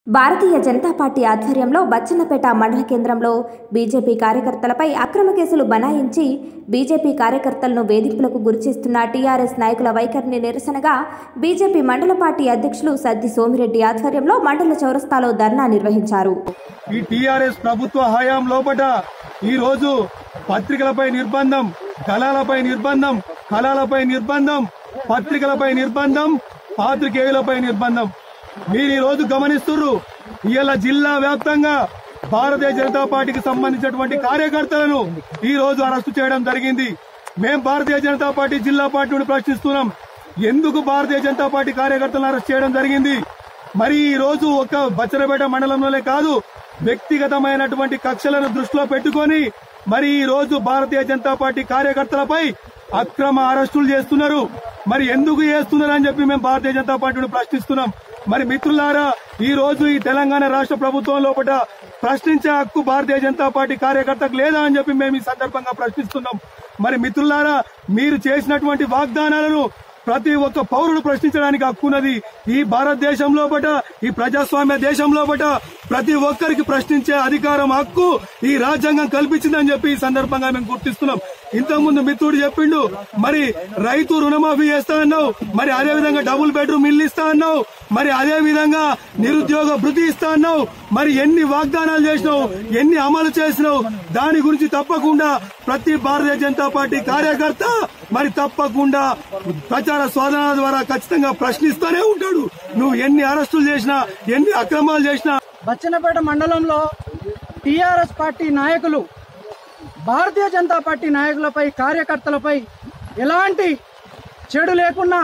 భారతీయ Janata party ఆధ్వర్యంలో బచ్చన్నపేట మండల కేంద్రంలో బీజేపీ కార్యకర్తలపై అక్రమ కేసులు బనాయించి బీజేపీ కార్యకర్తలను వేధింపులకు గురిచేస్తున్న టీఆర్ఎస్ నాయకుల వైఖరిని నిరసనగా బీజేపీ మండల పార్టీ అధ్యక్షులు సద్ది సోమిరెడ్డి ఆధ్వర్యంలో మండల చౌరస్తాలో ధర్నా నిర్వహించారు ఈ టీఆర్ఎస్ ప్రభుత్వ హయాం లోపట ఈ రోజు పత్రికలపై నిర్బంధం దళాలపై నిర్బంధం కళాలపై నిర్బంధం పత్రికలపై నిర్బంధం పాత్రికేయులపై నిర్బంధం మీరు ఈ రోజు గమనిస్తున్నారు ఇవాళ జిల్లా వ్యాప్తంగా భారతీయ జనతా పార్టీకి సంబంధించినటువంటి కార్యకర్తలను ఈ రోజు అరెస్టు చేయడం జరిగింది మేం భారతీయ జనతా పార్టీ జిల్లా పార్టీ నుండి ప్రశ్నిస్తున్నాం ఎందుకు భారతీయ జనతా పార్టీ కార్యకర్తలను అరెస్ట్ చేయడం జరిగింది మరి ఈ రోజు ఒక బచ్చరపేట మండలంలోనే కాదు వ్యక్తిగతమైనటువంటి కక్షలను దృష్టిలో పెట్టుకొని మరి ఈ రోజు భారతీయ జనతా పార్టీ కార్యకర్తలపై అక్రమ అరెస్టులు చేస్తున్నారు మరి ఎందుకు చేస్తున్నారు అని చెప్పి మేము భారతీయ జనతా పార్టీని ప్రశ్నిస్తున్నాం మరి మిత్రులారా ఈ రోజు ఈ తెలంగాణ రాష్ట్ర ప్రభుత్వం లోపల ప్రశ్నించే హక్కు భారతీయ జనతా పార్టీ కార్యకర్తకు లేదా అని చెప్పి మేము ఈ సందర్భంగా ప్రశ్నిస్తున్నాం మరి మిత్రులారా మీరు చేసినటువంటి వాగ్దానాలను ప్రతి ఒక్క పౌరుడు ప్రశ్నించడానికి హక్కున్నది ఈ భారతదేశం లోపట ఈ ప్రజాస్వామ్య దేశం లోపట ప్రతి ఒక్కరికి ప్రశ్నించే అధికారం హక్కు ఈ రాజ్యాంగం కల్పించిందని చెప్పి ఈ సందర్భంగా మేము గుర్తిస్తున్నాం ఇంతకుముందు మిత్రుడు చెప్పిండు మరి రైతు రుణమాఫీ చేస్తా అన్నావు మరి అదే విధంగా డబుల్ బెడ్రూమ్ ఇల్లు ఇస్తా అన్నావు మరి అదే విధంగా నిరుద్యోగ భృతి ఇస్తా అన్నావు మరి ఎన్ని వాగ్దానాలు చేసినావు ఎన్ని అమలు చేసినావు దాని గురించి తప్పకుండా ప్రతి భారతీయ జనతా పార్టీ కార్యకర్త మరి తప్పకుండా ప్రచార స్వాధనాల ద్వారా ఖచ్చితంగా ప్రశ్నిస్తూనే ఉంటాడు నువ్వు ఎన్ని అరెస్టులు చేసినా ఎన్ని అక్రమాలు చేసినా బచ్చన్నపేట మండలంలో టీఆర్ఎస్ పార్టీ నాయకులు భారతీయ జనతా పార్టీ నాయకులపై కార్యకర్తలపై ఎలాంటి చెడు లేకున్నా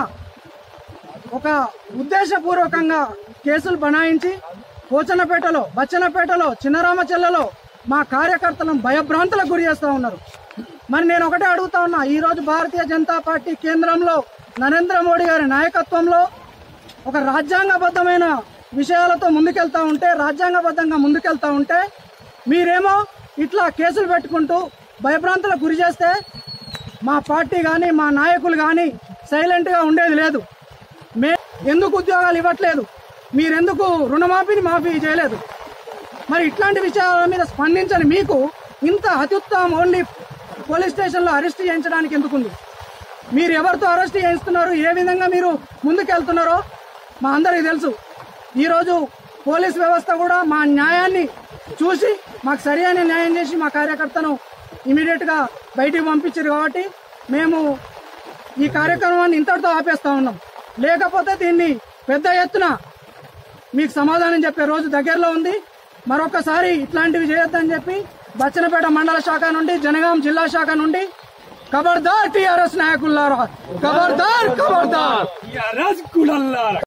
ఒక ఉద్దేశపూర్వకంగా కేసులు బనాయించి పోచన్నపేటలో బచ్చన్నపేటలో చిన్నరామచెల్లలో మా కార్యకర్తలను భయభ్రాంతులకు గురి చేస్తూ ఉన్నారు మరి నేను ఒకటే అడుగుతా ఉన్నా ఈ రోజు భారతీయ జనతా పార్టీ కేంద్రంలో నరేంద్ర మోడీ గారి నాయకత్వంలో ఒక రాజ్యాంగబద్ధమైన విషయాలతో ముందుకెళ్తా ఉంటే రాజ్యాంగబద్ధంగా ముందుకెళ్తా ఉంటే మీరేమో ఇట్లా కేసులు పెట్టుకుంటూ భయభ్రాంతులకు గురి చేస్తే మా పార్టీ కానీ మా నాయకులు కానీ సైలెంట్గా ఉండేది లేదు మే ఎందుకు ఉద్యోగాలు ఇవ్వట్లేదు మీరెందుకు రుణమాఫీని మాఫీ చేయలేదు మరి ఇట్లాంటి విషయాల మీద స్పందించని మీకు ఇంత అత్యుత్తమం ఓన్లీ పోలీస్ స్టేషన్లో అరెస్ట్ చేయించడానికి ఎందుకుంది మీరు ఎవరితో అరెస్ట్ చేయిస్తున్నారు ఏ విధంగా మీరు ముందుకెళ్తున్నారో మా అందరికీ తెలుసు ఈరోజు పోలీస్ వ్యవస్థ కూడా మా న్యాయాన్ని చూసి మాకు సరి అయిన న్యాయం చేసి మా కార్యకర్తను ఇమీడియట్గా బయటికి పంపించారు కాబట్టి మేము ఈ కార్యక్రమాన్ని ఇంతటితో ఆపేస్తా ఉన్నాం లేకపోతే దీన్ని పెద్ద ఎత్తున మీకు సమాధానం చెప్పే రోజు దగ్గరలో ఉంది మరొకసారి ఇట్లాంటివి చేయొద్దని చెప్పి బచ్చనపేట మండల శాఖ నుండి జనగాం జిల్లా శాఖ నుండి ఖబర్దార్ టీఆర్ఎస్ నాయకులారా ఖబర్దార్ ఖబర్దార్